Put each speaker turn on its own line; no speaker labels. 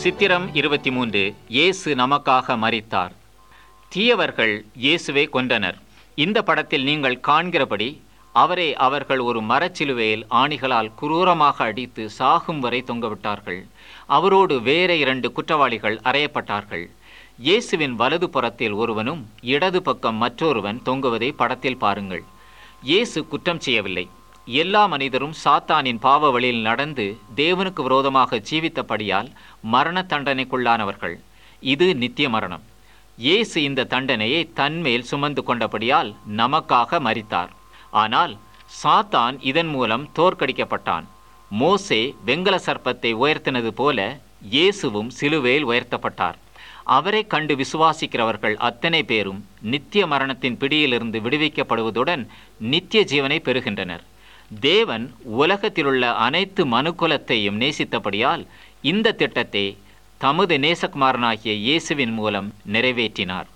சித்திரம் இருபத்தி மூன்று இயேசு நமக்காக மரித்தார் தீயவர்கள் இயேசுவை கொன்றனர் இந்த படத்தில் நீங்கள் காண்கிறபடி அவரை அவர்கள் ஒரு மரச்சிலுவையில் ஆணிகளால் குரூரமாக அடித்து சாகும் வரை தொங்கவிட்டார்கள் அவரோடு வேற இரண்டு குற்றவாளிகள் அறையப்பட்டார்கள் இயேசுவின் வலது புறத்தில் ஒருவனும் இடது பக்கம் மற்றொருவன் தொங்குவதை படத்தில் பாருங்கள் இயேசு குற்றம் செய்யவில்லை எல்லா மனிதரும் சாத்தானின் பாவ வழியில் நடந்து தேவனுக்கு விரோதமாக ஜீவித்தபடியால் மரண தண்டனைக்குள்ளானவர்கள் இது நித்திய மரணம் இயேசு இந்த தண்டனையை தன்மேல் சுமந்து கொண்டபடியால் நமக்காக மரித்தார் ஆனால் சாத்தான் இதன் மூலம் தோற்கடிக்கப்பட்டான் மோசே வெங்கல சர்ப்பத்தை உயர்த்தினது போல இயேசுவும் சிலுவையில் உயர்த்தப்பட்டார் அவரை கண்டு விசுவாசிக்கிறவர்கள் அத்தனை பேரும் நித்திய மரணத்தின் பிடியிலிருந்து விடுவிக்கப்படுவதுடன் நித்திய ஜீவனை பெறுகின்றனர் தேவன் உலகத்திலுள்ள அனைத்து மனுக்குலத்தையும் நேசித்தபடியால் இந்த திட்டத்தை தமது நேசகுமாரனாகிய இயேசுவின் மூலம் நிறைவேற்றினார்